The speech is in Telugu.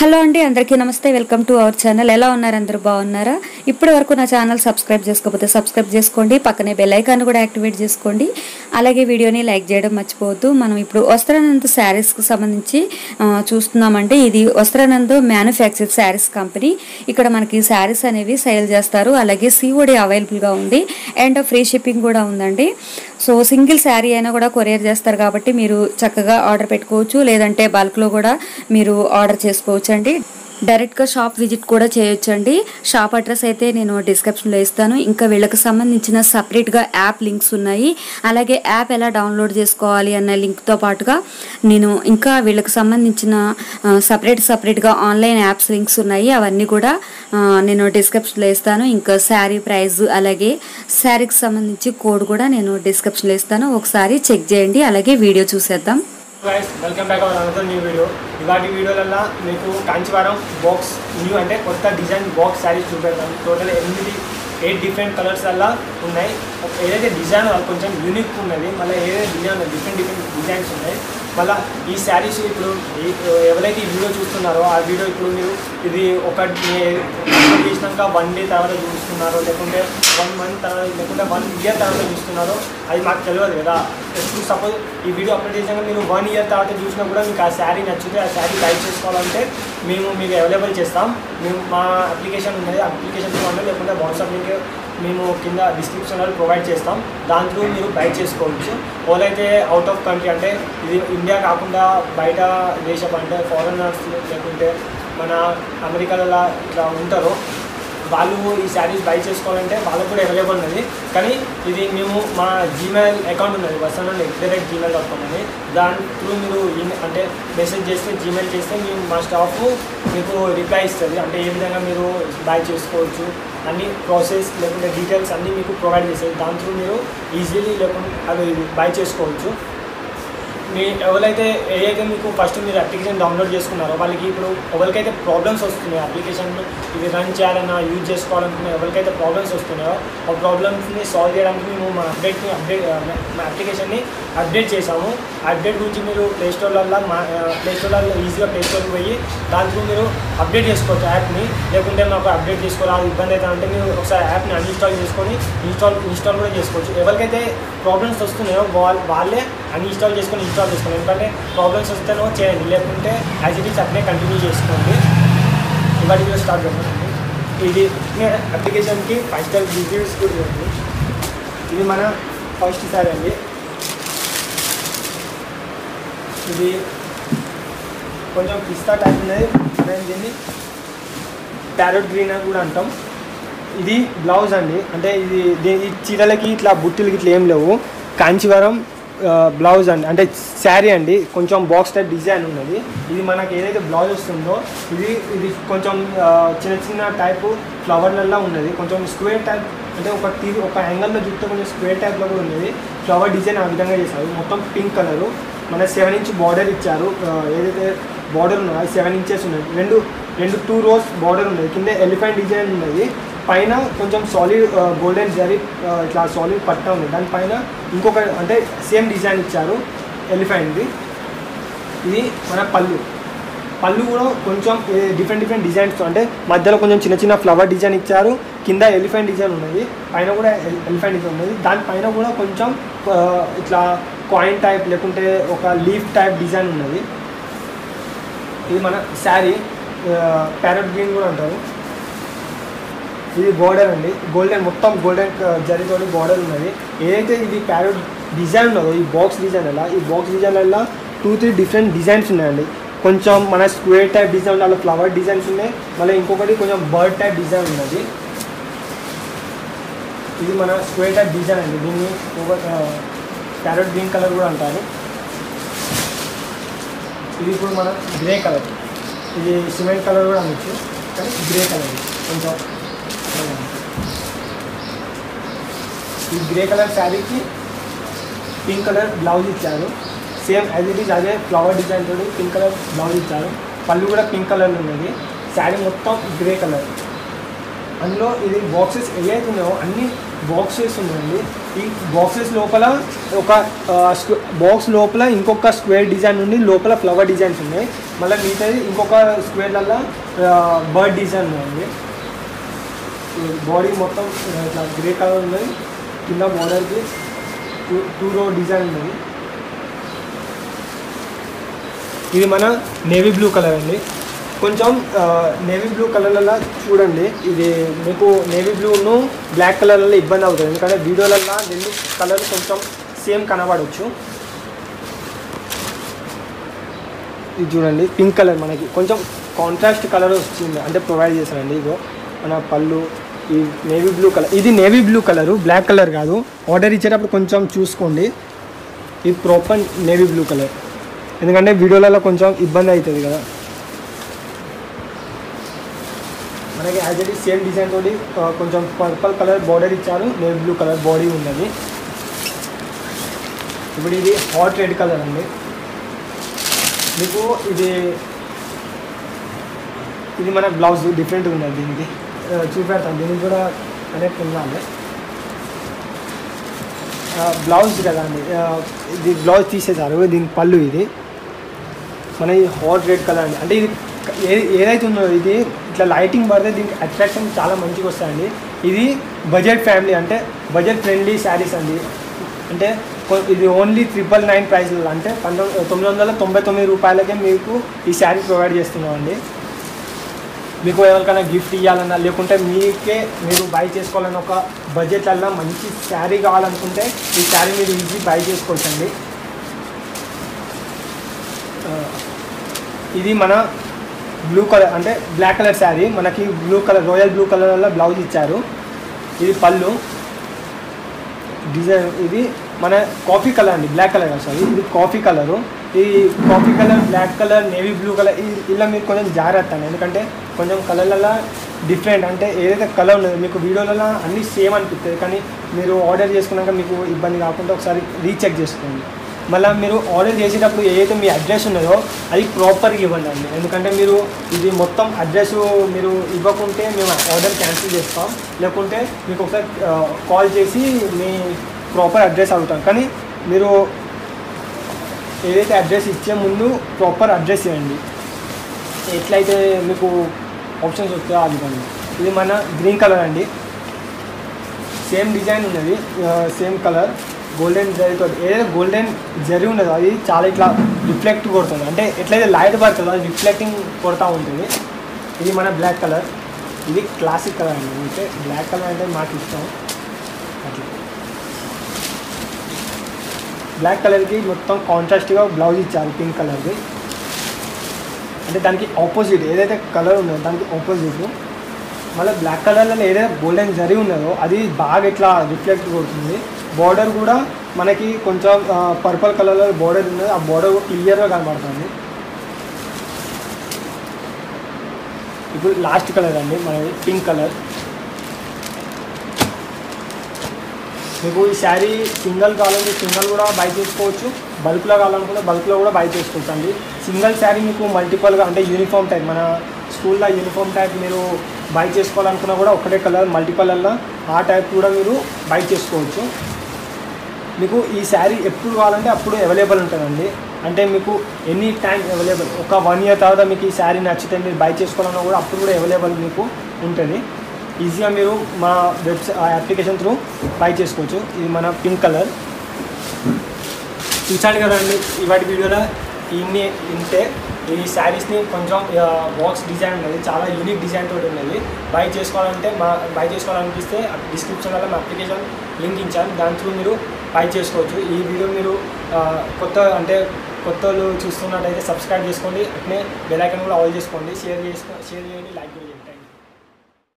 హలో అండి అందరికీ నమస్తే వెల్కమ్ టు అవర్ ఛానల్ ఎలా ఉన్నారు అందరూ బాగున్నారా ఇప్పటి వరకు నా ఛానల్ సబ్స్క్రైబ్ చేసుకోకపోతే సబ్స్క్రైబ్ చేసుకోండి పక్కనే బెల్ ఐకాన్ కూడా యాక్టివేట్ చేసుకోండి అలాగే వీడియోని లైక్ చేయడం మర్చిపోవద్దు మనం ఇప్పుడు వస్త్రానంద్ శారీస్కి సంబంధించి ఆ, చూస్తున్నామండి ఇది వస్త్రానంద్ మ్యానుఫ్యాక్చర్ శారీస్ కంపెనీ ఇక్కడ మనకి శారీస్ అనేవి సేల్ చేస్తారు అలాగే సిఓడి అవైలబుల్గా ఉంది అండ్ ఫ్రీ షిప్పింగ్ కూడా ఉందండి సో సింగిల్ శారీ అయినా కూడా కొరియర్ చేస్తారు కాబట్టి మీరు చక్కగా ఆర్డర్ పెట్టుకోవచ్చు లేదంటే బల్క్లో కూడా మీరు ఆర్డర్ చేసుకోవచ్చు అండి డైరెక్ట్గా షాప్ విజిట్ కూడా చేయొచ్చండి షాప్ అడ్రస్ అయితే నేను డిస్క్రిప్షన్లో ఇస్తాను ఇంకా వీళ్ళకి సంబంధించిన సపరేట్గా యాప్ లింక్స్ ఉన్నాయి అలాగే యాప్ ఎలా డౌన్లోడ్ చేసుకోవాలి అన్న లింక్తో పాటుగా నేను ఇంకా వీళ్ళకి సంబంధించిన సపరేట్ సపరేట్గా ఆన్లైన్ యాప్స్ లింక్స్ ఉన్నాయి అవన్నీ కూడా ఆ, నేను డిస్క్రిప్షన్లో ఇస్తాను ఇంకా శారీ ప్రైస్ అలాగే శారీకి సంబంధించి కోడ్ కూడా నేను డిస్క్రిప్షన్లో ఇస్తాను ఒకసారి చెక్ చేయండి అలాగే వీడియో చూసేద్దాం guys welcome back our another new video ఇవాటి వీడియోలలో మీకు కాంచీవరం బాక్స్ న్యూ అంటే కొత్త డిజైన్ బాక్స్ శారీస్ చూపెడతాను టోటల్ ఎనిమిది ఎయిట్ డిఫరెంట్ కలర్స్ అలా ఉన్నాయి ఒక- ఏదైతే డిజైన్ కొంచెం యూనిక్ ఉన్నది మళ్ళీ ఏదైతే డిజైన్ డిఫరెంట్ డిఫరెంట్ డిజైన్స్ ఉన్నాయి మళ్ళీ ఈ శారీస్ ఇప్పుడు ఈ- ఎవరైతే ఈ వీడియో చూస్తున్నారో ఆ వీడియో ఇప్పుడు మీరు ఇది ఒక అప్లోడ్ చేసినాక వన్ డే తర్వాత చూస్తున్నారో లేకుంటే వన్ మంత్ తర్వాత లేకుంటే వన్ ఇయర్ తర్వాత చూస్తున్నారో అది మాకు తెలియదు కదా ఇప్పుడు సపోజ్ ఈ వీడియో అప్లోడ్ చేసినాక మీరు వన్ ఇయర్ తర్వాత చూసినా కూడా మీకు ఆ శారీ నచ్చితే ఆ శారీ బై చేసుకోవాలంటే మేము మీకు అవైలబుల్ చేస్తాం మేము మా అప్లికేషన్ ఉన్నది అప్లికేషన్ ఇవ్వండి లేకుంటే వాట్సాప్ లింక్ మేము కింద డిస్క్రిప్షన్లో ప్రొవైడ్ చేస్తాం దాని త్రూ మీరు బై చేసుకోవచ్చు ఎవరైతే అవుట్ ఆఫ్ కంట్రీ అంటే ఇది ఇండియా కాకుండా బయట దేశం అంటే ఫారెనర్స్ లేకుంటే మన అమెరికాలో ఇట్లా ఉంటారో వాళ్ళు ఈ శారీస్ బై చేసుకోవాలంటే వాళ్ళకు కూడా అవైలబుల్ ఉన్నది కానీ ఇది మేము మా జీమెయిల్ అకౌంట్ ఉన్నది వస్తానండి ఎగ్జాక్ట్ జీమెయిల్ డాట్ కామ్ అని దాని త్రూ మీరు ఈమె- అంటే మెసేజ్ చేస్తే జీమెయిల్ చేస్తే మేము మా స్టాఫ్ మీకు రిప్లై ఇస్తుంది అంటే ఏ విధంగా మీరు బై చేసుకోవచ్చు అన్ని ప్రాసెస్ లేకుంటే డీటెయిల్స్ అన్నీ మీకు ప్రొవైడ్ చేస్తుంది దాని త్రూ మీరు ఈజీలీ లేకుంటే అవి బై చేసుకోవచ్చు మీ ఎవరైతే ఏదైతే మీకు ఫస్ట్ మీరు అప్లికేషన్ డౌన్లోడ్ చేసుకున్నారో వాళ్ళకి ఇప్పుడు ఎవరికైతే ప్రాబ్లమ్స్ వస్తున్నాయో అప్లికేషన్ ఇది రన్ చేయాలన్నా యూజ్ చేసుకోవాలనుకున్న ఎవరికైతే ప్రాబ్లమ్స్ వస్తున్నాయో ఆ ప్రాబ్లమ్స్ని సాల్వ్ చేయడానికి మేము మా అప్డేట్ని అప్డేట్ మా అప్లికేషన్ని అప్డేట్ చేసాము ఆ అప్డేట్ గురించి మీరు ప్లే స్టోర్లలో మా ప్లే స్టోర్లలో ఈజీగా ప్లే స్టోర్కి పోయి దాంట్లో మీరు అప్డేట్ చేసుకోవచ్చు యాప్ని లేకుంటే మాకు అప్డేట్ చేసుకోవాలి ఇబ్బంది అవుతా అంటే మీరు ఒకసారి యాప్ని అన్ఇన్స్టాల్ చేసుకొని ఇన్స్టాల్ ఇన్స్టాల్ కూడా చేసుకోవచ్చు ఎవరికైతే ప్రాబ్లమ్స్ వస్తున్నాయో వాళ్ళ వాళ్ళే అన్ఇన్స్టాల్ చేసుకొని ఇన్స్టాల్ చేసుకోండి ఎందుకంటే ప్రాబ్లమ్స్ వస్తేనో చేయండి లేకుంటే యాజ్ ఇట్ ఈస్ అట్లే కంటిన్యూ చేసుకోండి ఇవాటి వీడియో స్టార్ట్ చేద్దామండి ఇది అప్లికేషన్కి ఫైవ్ స్టార్ రివ్యూస్ కూడా ఉంది ఇది మన ఫస్ట్ సారీ అండి ఇది కొంచెం పిస్తా టైప్ ఉన్నది మేము దీన్ని ప్యారెట్ గ్రీన్ అని కూడా అంటాం ఇది బ్లౌజ్ అండి అంటే ఇది దీ- ఈ చీరలకి ఇట్లా బుట్టిలకి ఇట్లా ఏం లేవు కాంచీవరం ఆ, బ్లౌజ్ అండి అంటే శారీ అండి కొంచెం బాక్స్ టైప్ డిజైన్ ఉన్నది ఇది మనకి ఏదైతే బ్లౌజ్ వస్తుందో ఇది ఇది కొంచెం ఆ, చిన్న చిన్న టైపు ఫ్లవర్లల్లో ఉన్నది కొంచెం స్క్వేర్ టైప్ అంటే ఒక టీ ఒక యాంగిల్లో చూస్తే కొంచెం స్క్వేర్ టైప్లో కూడా ఉన్నది ఫ్లవర్ డిజైన్ ఆ విధంగా చేశారు మొత్తం పింక్ కలరు మన సెవెన్ ఇంచ్ బార్డర్ ఇచ్చారు ఆ, ఏదైతే బార్డర్ ఉన్నదో అది సెవెన్ ఇంచెస్ ఉన్నది రెండు రెండు టూ రోస్ బార్డర్ ఉన్నది కింద ఎలిఫెంట్ డిజైన్ ఉన్నది పైన కొంచెం సాలిడ్ గోల్డెన్ జరీ ఆ, ఇట్లా సాలిడ్ పట్ట ఉంది దానిపైన ఇంకొక అంటే సేమ్ డిజైన్ ఇచ్చారు ఎలిఫెంట్ది ఇది మన పళ్ళు పళ్ళు కూడా కొంచెం డిఫరెంట్ డిఫరెంట్ డిజైన్స్ అంటే మధ్యలో కొంచెం చిన్న చిన్న ఫ్లవర్ డిజైన్ ఇచ్చారు కింద ఎలిఫెంట్ డిజైన్ ఉన్నది పైన కూడా ఎలిఫెంట్ డిజైన్ ఉన్నది దానిపైన కూడా కొంచెం ఆ, ఇట్లా కాయిన్ టైప్ లేకుంటే ఒక లీఫ్ టైప్ డిజైన్ ఉన్నది ఇది మన శారీ ప్యారెట్ గ్రీన్ కూడా అంటారు ఇది బోర్డర్ అండి గోల్డెన్ మొత్తం గోల్డెన్ జరితో బోర్డర్ ఉన్నది ఏదైతే ఇది ప్యారెట్ డిజైన్ ఉన్నదో ఈ బాక్స్ డిజైన్ అలా ఈ బాక్స్ డిజైన్ వల్ల టూ త్రీ డిఫరెంట్ డిజైన్స్ ఉన్నాయండి కొంచెం మన స్క్వేర్ టైప్ డిజైన్ ఉన్న ఫ్లవర్ డిజైన్స్ ఉన్నాయి మళ్ళీ ఇంకొకటి కొంచెం బర్డ్ టైప్ డిజైన్ ఉన్నది ఇది మన స్క్వేర్ టైప్ డిజైన్ అండి దీన్ని ప్యారెట్ గ్రీన్ కలర్ కూడా అంటారు ఇది ఇప్పుడు మన గ్రే కలర్ ఇది సిమెంట్ కలర్ కూడా అనొచ్చు కానీ గ్రే కలర్ కొంచెం ఈ గ్రే కలర్ శారీకి పింక్ కలర్ బ్లౌజ్ ఇచ్చారు సేమ్ యాజ్ ఇట్ ఈస్ అదే ఫ్లవర్ డిజైన్ తోటి పింక్ కలర్ బ్లౌజ్ ఇచ్చారు పళ్ళు కూడా పింక్ కలర్ ఉన్నది శారీ మొత్తం గ్రే కలర్ అందులో ఇది బాక్సెస్ ఏవైతే ఉన్నాయో అన్ని బాక్సెస్ ఉన్నాయండి ఈ బాక్సెస్ లోపల ఒక బాక్స్ లోపల ఇంకొక స్క్వేర్ డిజైన్ ఉంది లోపల ఫ్లవర్ డిజైన్స్ ఉన్నాయి మళ్ళీ మిగతాది ఇంకొక స్క్వేర్లలో బర్డ్ డిజైన్ ఉన్నాయండి బాడీ మొత్తం ఆ, ఇట్లా గ్రే కలర్ ఉన్నది కింద బార్డర్కి టూ టూ రో డిజైన్ ఉన్నది ఇది మన నేవీ బ్లూ కలర్ అండి కొంచెం నేవీ బ్లూ కలర్లలో చూడండి ఇది మీకు నేవీ బ్లూను బ్లాక్ కలర్లలో ఇబ్బంది అవుతుంది ఎందుకంటే వీడియోలలో రెండు కలర్ కొంచెం సేమ్ కనబడవచ్చు ఇది చూడండి పింక్ కలర్ మనకి కొంచెం కాంట్రాస్ట్ కలర్ వచ్చింది అంటే ప్రొవైడ్ చేశారండి ఇగో మన పళ్ళు ఈ నేవీ బ్లూ కలర్ ఇది navy blue colour black colour కాదు ఆర్డర్ ఇచ్చేటప్పుడు కొంచెం చూసుకోండి ఇది ప్రాపర్ నేవీ బ్లూ కలర్ ఎందుకంటే వీడియోలలో కొంచెం ఇబ్బంది అవుతుంది కదా మనకి as it is same design తోటి ఆ, కొంచెం పర్పల్ కలర్ బార్డర్ ఇచ్చారు నేవీ బ్లూ కలర్ బాడీ ఉన్నది ఇప్పుడు ఇది హాట్ రెడ్ కలర్ అండి మీకు ఇది ఇది మన బ్లౌజ్ డిఫరెంట్ ఉన్నది దీనికి ఆ, చూపెడతాను దీనికి కూడా కనెక్ట్ ఉండాలి బ్లౌజ్ కదా అండి ఆ, ఇది బ్లౌజ్ తీసేసారు దీని పళ్ళు ఇది మన ఈ హాట్ రెడ్ కలర్ అండి అంటే ఇది క- ఏ ఏదైతే ఉందో ఇది ఇట్లా లైటింగ్ పడితే దీనికి అట్రాక్షన్ చాలా మంచిగా వస్తాయండి ఇది బడ్జెట్ ఫ్యామిలీ అంటే బడ్జెట్ ఫ్రెండ్లీ శారీస్ అండి అంటే కొ- ఇది ఓన్లీ ట్రిపుల్ నైన్ ప్రైస్లో అంటే పంతొమ్మిది తొమ్మిది వందల తొంభై తొమ్మిది రూపాయలకే మీకు ఈ శారీ ప్రొవైడ్ చేస్తున్నామండి మీకు ఎవరికైనా గిఫ్ట్ ఇవ్వాలన్నా లేకుంటే మీకే మీరు బై చేసుకోవాలన్న ఒక బడ్జెట్లల్లో మంచి శారీ కావాలనుకుంటే ఈ శారీ మీరు ఈజీ బై చేసుకోవచ్చండి ఆ, ఇది మన బ్లూ కలర్ అంటే బ్లాక్ కలర్ శారీ మనకి బ్లూ కలర్ రాయల్ బ్లూ కలర్లో బ్లౌజ్ ఇచ్చారు ఇది పళ్ళు డిజైన్ ఇది మన కాఫీ కలర్ అండి బ్లాక్ కలర్ సారీ ఇది కాఫీ కలరు ఈ coffee colour black colour navy blue colour ఇలా మీరు కొంచెం జాగ్రత్త అండి ఎందుకంటే కొంచెం కలర్లలో డిఫరెంట్ అంటే ఏదైతే కలర్ ఉన్నదో మీకు వీడియోలలో అన్నీ సేమ్ అనిపిస్తుంది కానీ మీరు ఆర్డర్ చేసుకున్నాక మీకు ఇబ్బంది కాకుండా ఒకసారి రీచెక్ చేసుకోండి మళ్ళీ మీరు ఆర్డర్ చేసేటప్పుడు ఏదైతే మీ అడ్రస్ ఉన్నదో అది ప్రాపర్గా ఇవ్వండి అండి ఎందుకంటే మీరు ఇది మొత్తం అడ్రస్ మీరు ఇవ్వకుంటే మేము ఆర్డర్ క్యాన్సిల్ చేస్తాం లేకుంటే మీకు ఒకసారి కాల్ చేసి మీ ప్రాపర్ అడ్రస్ అడుగుతాం కానీ మీరు ఏదైతే అడ్రస్ ఇచ్చే ముందు ప్రాపర్ అడ్రస్ ఇవ్వండి ఎట్లయితే మీకు ఆప్షన్స్ వస్తాయో అది ఇవ్వండి ఇది మన గ్రీన్ కలర్ అండి సేమ్ డిజైన్ ఉన్నది సేమ్ కలర్ గోల్డెన్ జరీతో ఏదైతే గోల్డెన్ జరీ ఉన్నదో అది చాలా ఇట్లా రిఫ్లెక్ట్ కొడుతుంది అంటే ఎట్లయితే లైట్ పడుతుందో అది రిఫ్లెక్టింగ్ కొడతా ఉంటుంది ఇది మన బ్లాక్ కలర్ ఇది క్లాసిక్ కలర్ అండి అంటే బ్లాక్ కలర్ అంటే మాకు ఇష్టం అట్లా బ్లాక్ కలర్కి మొత్తం కాంట్రాస్ట్గా బ్లౌజ్ ఇచ్చారు పింక్ కలర్ది అంటే దానికి ఆపోజిట్ ఏదైతే కలర్ ఉన్నదో దానికి ఆపోజిట్ మళ్ళీ బ్లాక్ కలర్లో ఏదైతే గోల్డెన్ జరీ ఉన్నదో అది బాగా ఇట్లా రిఫ్లెక్ట్ కొడుతుంది బార్డర్ కూడా మనకి కొంచెం పర్పుల్ కలర్లో బార్డర్ ఉన్నది ఆ బార్డర్ క్లియర్గా కనబడుతుంది ఇప్పుడు లాస్ట్ కలర్ అండి మనది పింక్ కలర్ మీకు ఈ శారీ సింగల్ కావాలంటే సింగల్ కూడా బై చేసుకోవచ్చు బల్క్లో కావాలనుకుంటే బల్క్లో కూడా బై చేసుకోవచ్చు అండి సింగిల్ శారీ మీకు మల్టిపల్గా అంటే యూనిఫామ్ టైప్ మన స్కూల్లో యూనిఫామ్ టైప్ మీరు బై చేసుకోవాలనుకున్నా కూడా ఒకటే కలర్ మల్టిపల్లలో ఆ టైప్ కూడా మీరు బై చేసుకోవచ్చు మీకు ఈ శారీ ఎప్పుడు కావాలంటే అప్పుడు అవైలబుల్ ఉంటుందండి అంటే మీకు ఎనీ టైం అవైలబుల్ ఒక వన్ ఇయర్ తర్వాత మీకు ఈ శారీ నచ్చితే మీరు బై చేసుకోవాలన్నా కూడా అప్పుడు కూడా అవైలబుల్ మీకు ఉంటుంది ఈజీగా మీరు మా వెబ్సైట్ అప్లికేషన్ త్రూ బై చేసుకోవచ్చు ఇది మన పింక్ కలర్ చూసాను కదండి ఇవాటి వీడియోలో ఇన్ని ఇంతే ఈ శారీస్ని కొంచెం బాక్స్ డిజైన్ ఉన్నది చాలా యూనిక్ డిజైన్ తోటి ఉన్నది బై చేసుకోవాలంటే మా బై చేసుకోవాలనిపిస్తే డిస్క్రిప్షన్లో మా అప్లికేషన్ లింక్ ఇచ్చాను దాని త్రూ మీరు బై చేసుకోవచ్చు ఈ వీడియో మీరు ఆ, కొత్త అంటే కొత్త వాళ్ళు చూస్తున్నట్టయితే సబ్స్క్రైబ్ చేసుకోండి అట్నే బెల్ ఐకాన్ కూడా ఆల్ చేసుకోండి షేర్ చేసుకో షేర్ చేయండి లైక్ చేయండి